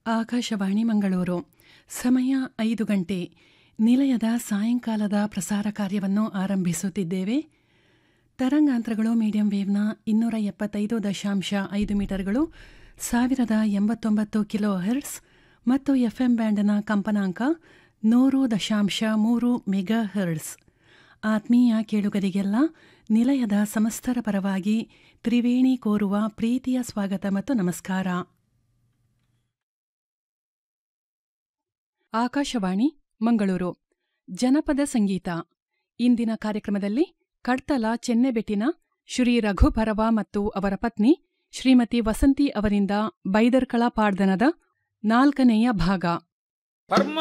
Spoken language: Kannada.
ಆಕಾಶವಾಣಿ ಮಂಗಳೂರು ಸಮಯ ಐದು ಗಂಟೆ ನಿಲಯದ ಸಾಯಂಕಾಲದ ಪ್ರಸಾರ ಕಾರ್ಯವನ್ನು ಆರಂಭಿಸುತ್ತಿದ್ದೇವೆ ತರಂಗಾಂತರಗಳು ಮೀಡಿಯಂ ವೇವ್ನ ಇನ್ನೂರ ಎಪ್ಪತ್ತೈದು ದಶಾಂಶ ಐದು ಮೀಟರ್ಗಳು ಸಾವಿರದ ಎಂಬತ್ತೊಂಬತ್ತು ಕಿಲೋ ಹೆರ್ಟ್ಸ್ ಮತ್ತು ಎಫ್ಎಂ ಬ್ಯಾಂಡ್ನ ಕಂಪನಾಂಕ ನೂರು ದಶಾಂಶ ಮೂರು ಮೆಗಾ ಹೆರ್ಟ್ಸ್ ಆತ್ಮೀಯ ಕೇಳುಗರಿಗೆಲ್ಲ ನಿಲಯದ ಸಮಸ್ತರ ಪರವಾಗಿ ತ್ರಿವೇಣಿ ಕೋರುವ ಪ್ರೀತಿಯ ಸ್ವಾಗತ ಮತ್ತು ನಮಸ್ಕಾರ ಆಕಾಶವಾಣಿ ಮಂಗಳೂರು ಜನಪದ ಸಂಗೀತ ಇಂದಿನ ಕಾರ್ಯಕ್ರಮದಲ್ಲಿ ಕಡ್ತಲ ಚೆನ್ನೆಬೆಟ್ಟಿನ ಶ್ರೀ ರಘು ಪರವ ಮತ್ತು ಅವರ ಪತ್ನಿ ಶ್ರೀಮತಿ ವಸಂತಿ ಅವರಿಂದ ಬೈದರ್ಕಳ ಪಾಡ್ದನದ ನಾಲ್ಕನೆಯ ಭಾಗ ಪರ್ಮ